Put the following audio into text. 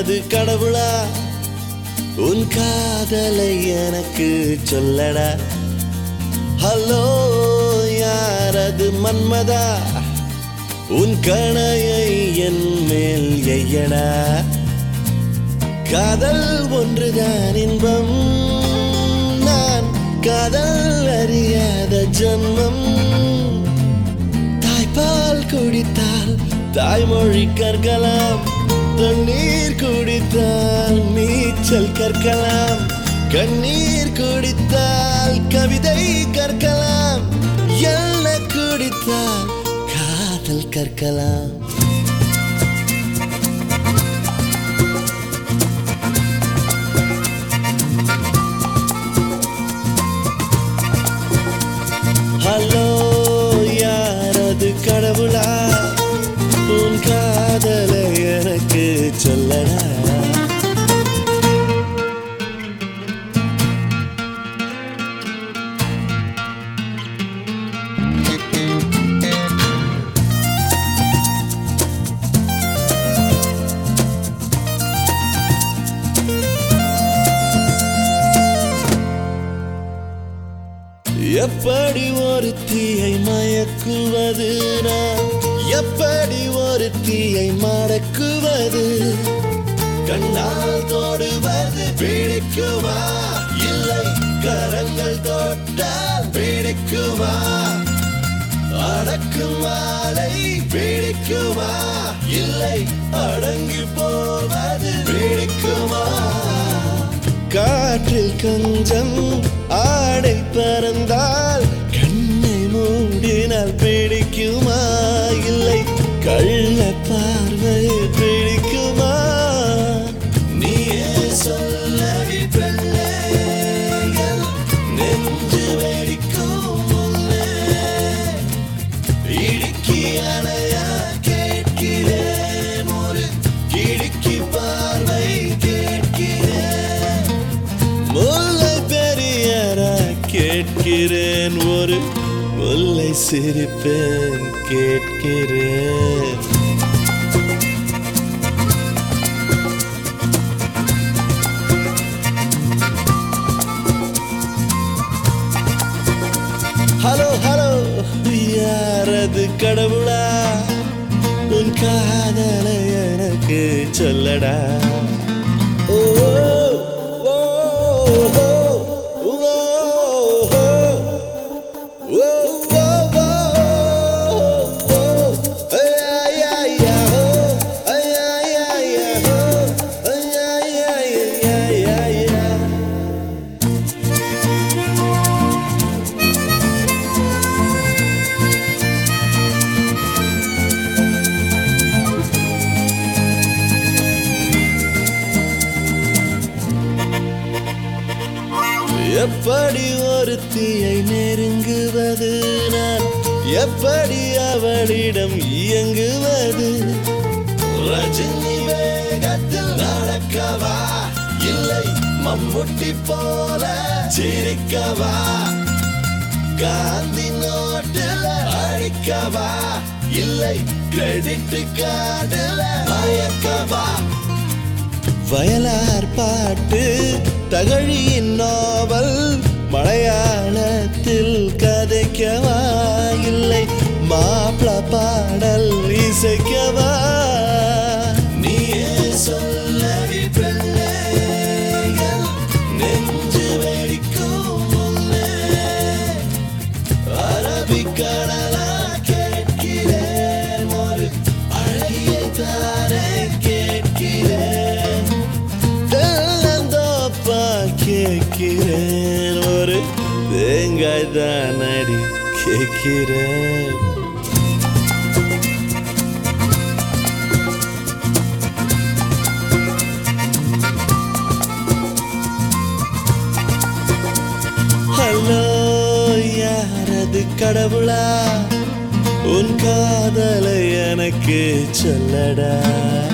அது கடவுளா உன் காதலை எனக்கு சொல்லடா ஹலோ யார் அது மன்மதா உன் கணையை என் மேல் எய்யடா காதல் ஒன்றுதான் இன்பம் நான் காதல் அறியாத ஜன்மம் தாய்ப்பால் குடித்தால் தாய்மொழி கற்கலாம் தண்ணீர் குடித்தால் நீச்சல் கற்கலாம் கண்ணீர் குடித்தால் கவிதை கற்கலாம் என்ன குடித்தால் காதல் கற்கலாம் ஹலோ யார் அது கடவுளா உன் காதலை எனக்கு சொல்லடா எப்படி ஒரு தீயை மயக்குவது நான் எப்படி ஒரு தீயை மடக்குவது கண்ணால் தொடுவது பிடிக்குமா இல்லை கரங்கள் தொட்டால் பிடிக்குமா அடக்கும் மாலை பிடிக்குமா இல்லை அடங்கி போவது பிடிக்குமா காற்றில் கொஞ்சம் ஆடை பறந்தால் கண்ணை மூடினால் பிடிக்குமா இல்லை கள்ள பார்வை பிடிக்குமா நீயே சொல்லடி பெண்ணே என் நெஞ்சு வெடிக்கும் முன்னே இடுக்கி அணையா கேட்கிறேன் ஒரு கிடுக்கி பார்வை கேட்கிறேன் முல்லை பெரியரா கேட்கிறேன் ஒரு முல்லை சிரிப்பேன் கேட்கிறேன் ஹலோ ஹலோ யாரது கடவுளா உன் காதலை எனக்கு சொல்லடா ஓ ஓ, ஓ, ஓ, ஓ, ஓ, ஓ, ஐயா, ஐயா, ஓ, ஐயா, ஐயா, ஓ, ஐயா, ஐயா, ஐயா, ஐயா. எப்படி ஒரு தீயை நெருங்குவது நான் எப்படி அவளிடம் இயங்குவது ரஜினி வேகத்தில் நடக்கவா இல்லை மம்முட்டி போல சிரிக்கவா காந்தி நோட்டில் அழிக்கவா இல்லை கிரெடிட் கார்டில் மயக்கவா வயலார் பாட்டு தகழியின் நாவல் மலையாளத்தில் கதைக்கவா இல்லை மாப்பிள பாடல் இசைக்கவா நீயே சொல்லடி பெண்ணே என் நெஞ்சு வெடிக்கும் முன்னே அரபிக்கடலா கேட்கிறேன் ஒரு அழகியை தானே கேட்கிறேன் தென்னந்தோப்பா கேட்கிறேன் ஒரு தேங்காய் தானடி கேட்கிறேன் ஹலோ யாரது கடவுளா உன் காதலை எனக்கு சொல்லடா